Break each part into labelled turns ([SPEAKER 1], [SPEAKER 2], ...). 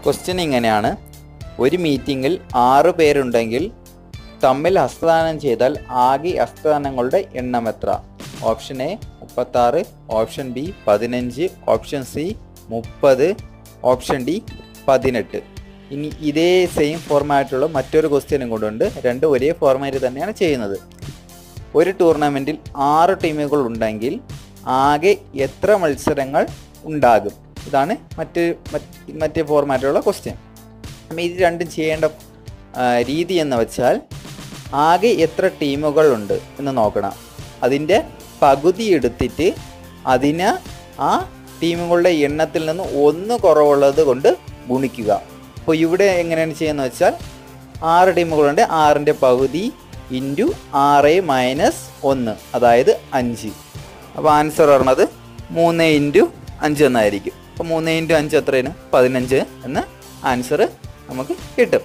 [SPEAKER 1] question ഇങ്ങനെയാണ് ഒരു മീറ്റിങ്ങിൽ ആറ് പേരുണ്ടെങ്കിൽ തമ്മിൽ ഹസ്തദാനം ചെയ്താൽ ആകെ ഹസ്തദാനങ്ങളുടെ എണ്ണം എത്ര ഓപ്ഷൻ എ മുപ്പത്താറ് ഓപ്ഷൻ ബി പതിനഞ്ച് ഓപ്ഷൻ സി മുപ്പത് ഓപ്ഷൻ ഡി പതിനെട്ട് ഇനി ഇതേ സെയിം ഫോർമാറ്റുള്ള മറ്റൊരു ക്വസ്റ്റ്യനും കൊണ്ടുണ്ട് രണ്ട് ഒരേ ഫോർമാറ്റ് തന്നെയാണ് ചെയ്യുന്നത് ഒരു ടൂർണമെൻറ്റിൽ ആറ് ടീമുകൾ ഉണ്ടെങ്കിൽ ആകെ എത്ര മത്സരങ്ങൾ ഉണ്ടാകും ഇതാണ് മറ്റ് മറ്റ് മറ്റേ ഫോർമാറ്റിലുള്ള ക്വസ്റ്റ്യൻ അപ്പം ഇത് രണ്ടും ചെയ്യേണ്ട ആ, രീതി എന്ന് വെച്ചാൽ ആകെ എത്ര ടീമുകളുണ്ട് എന്ന് നോക്കണം അതിൻ്റെ പകുതി എടുത്തിട്ട് അതിന് ആ ടീമുകളുടെ എണ്ണത്തിൽ നിന്ന് ഒന്ന് കുറവുള്ളത് കൊണ്ട് ഗുണിക്കുക അപ്പോൾ ഇവിടെ എങ്ങനെയാണ് ചെയ്യുന്നത് വെച്ചാൽ ആറ് ടീമുകളുണ്ട് ആറിൻ്റെ പകുതി ഇൻറ്റു ആറ് മൈനസ് ഒന്ന് അതായത് അഞ്ച് അപ്പോൾ ആൻസർ പറഞ്ഞത് മൂന്ന് ഇൻറ്റു അഞ്ച് എന്നായിരിക്കും അപ്പോൾ മൂന്ന് ഇൻറ്റു അഞ്ച് എത്രയാണ് പതിനഞ്ച് എന്ന ആൻസർ നമുക്ക് കിട്ടും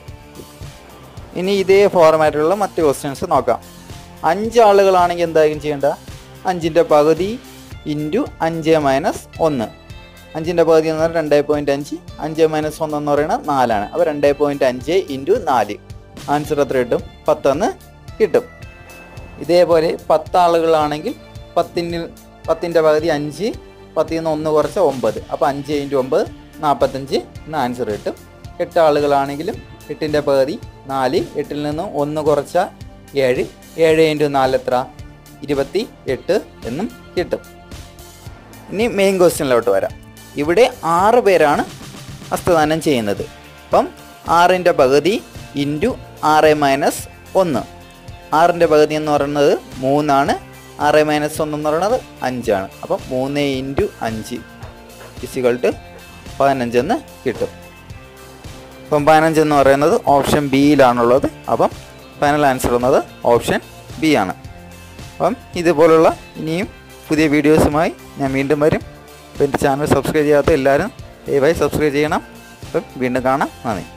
[SPEAKER 1] ഇനി ഇതേ ഫോർമാറ്റിലുള്ള മറ്റ് ക്വസ്റ്റ്യൻസ് നോക്കാം അഞ്ച് ആളുകളാണെങ്കിൽ എന്തായിരിക്കും ചെയ്യേണ്ട അഞ്ചിൻ്റെ പകുതി ഇൻറ്റു അഞ്ച് മൈനസ് ഒന്ന് അഞ്ചിൻ്റെ പകുതി എന്ന് പറഞ്ഞാൽ രണ്ട് പോയിൻറ്റ് അഞ്ച് അഞ്ച് മൈനസ് ഒന്ന് എന്ന് പറയുന്നത് നാലാണ് അപ്പോൾ രണ്ട് പോയിൻറ്റ് അഞ്ച് ഇൻറ്റു നാല് ആൻസർ എത്ര കിട്ടും പത്തെന്ന് കിട്ടും ഇതേപോലെ പത്ത് ആളുകളാണെങ്കിൽ പത്തിന് പത്തിൻ്റെ പകുതി അഞ്ച് പത്തിൽ നിന്ന് ഒന്ന് കുറച്ച് ഒമ്പത് അപ്പോൾ അഞ്ച് ഇൻറ്റു ഒമ്പത് നാൽപ്പത്തഞ്ച് എന്ന ആൻസർ കിട്ടും എട്ട് ആളുകളാണെങ്കിലും എട്ടിൻ്റെ പകുതി നാല് എട്ടിൽ നിന്ന് ഒന്ന് കുറച്ച ഏഴ് ഏഴ് ഇൻറ്റു നാല് എത്ര ഇരുപത്തി എട്ട് എന്നും കിട്ടും ഇനി മെയിൻ ക്വസ്റ്റ്യനിലോട്ട് വരാം ഇവിടെ ആറ് പേരാണ് ഹസ്തദാനം ചെയ്യുന്നത് അപ്പം ആറിൻ്റെ പകുതി ഇൻറ്റു ആറ് മൈനസ് ഒന്ന് ആറിൻ്റെ പകുതി എന്ന് പറയുന്നത് മൂന്നാണ് ആറ് മൈനസ് ഒന്ന് എന്ന് പറയുന്നത് അഞ്ചാണ് അപ്പം മൂന്ന് ഇൻറ്റു അഞ്ച് ഫിസിക്കൽ ടു പതിനഞ്ചെന്ന് കിട്ടും അപ്പം പതിനഞ്ച് എന്ന് പറയുന്നത് ഓപ്ഷൻ ബിയിലാണുള്ളത് അപ്പം ഫൈനൽ ആൻസർ വന്നത് ഓപ്ഷൻ ബി ആണ് അപ്പം ഇതുപോലുള്ള ഇനിയും പുതിയ വീഡിയോസുമായി ഞാൻ വീണ്ടും വരും അപ്പോൾ എൻ്റെ ചാനൽ സബ്സ്ക്രൈബ് ചെയ്യാത്ത എല്ലാവരും ദയവായി സബ്സ്ക്രൈബ് ചെയ്യണം അപ്പം വീണ്ടും കാണാം നന്ദി